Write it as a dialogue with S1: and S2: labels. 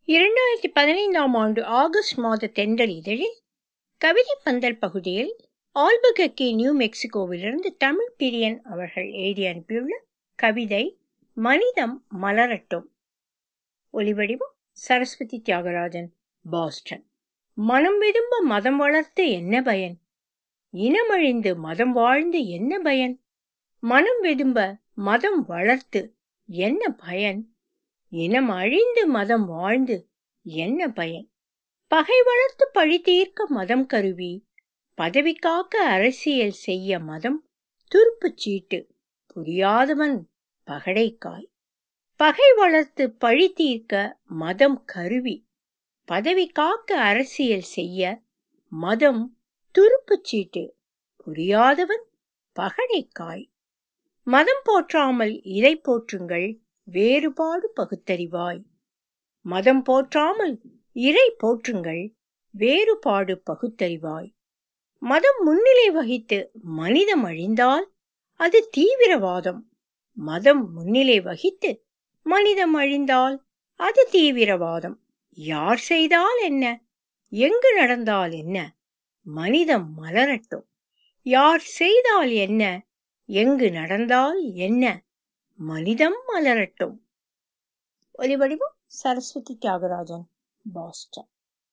S1: இரண்டாயிரத்தி பதினைந்தாம் ஆண்டு ஆகஸ்ட் மாத தென்றல் இதழில் கவிதை பந்தல் பகுதியில் ஆல்பகக்கி நியூ மெக்சிகோவிலிருந்து தமிழ் பிரியன் அவர்கள் எழுதி அனுப்பியுள்ள கவிதை மனிதம் மலரட்டும் ஒலிவடிவம் சரஸ்வதி தியாகராஜன் பாஸ்டன் மனம் விரும்ப மதம் வளர்த்து என்ன பயன் இனமழிந்து மதம் வாழ்ந்து என்ன பயன் மனம் விரும்ப மதம் வளர்த்து என்ன பயன் இனம் அழிந்து மதம் வாழ்ந்து என்ன பயன் பகை வளர்த்து பழி தீர்க்க மதம் கருவி பதவி காக்க அரசியல் செய்ய மதம் துருப்புச் சீட்டு புரியாதவன் பகடைக்காய் பகை வளர்த்து பழி தீர்க்க மதம் கருவி பதவி காக்க அரசியல் செய்ய மதம் துருப்புச் சீட்டு புரியாதவன் பகடைக்காய் மதம் போற்றாமல் இறை போற்றுங்கள் வேறுபாடு பகுத்தறிவாய் மதம் போற்றாமல் இறை போற்றுங்கள் வேறுபாடு பகுத்தறிவாய் மதம் முன்னிலை வகித்து மனிதம் அழிந்தால் அது தீவிரவாதம் மதம் முன்னிலை வகித்து மனிதம் அழிந்தால் அது தீவிரவாதம் யார் செய்தால் என்ன எங்கு நடந்தால் என்ன மனிதம் மலரட்டும் யார் செய்தால் என்ன எங்கு நடந்தால் என்ன மனிதம் மலரட்டும் ஒலிவடிவம் சரஸ்வதி தியாகராஜன் பாஸ்டன்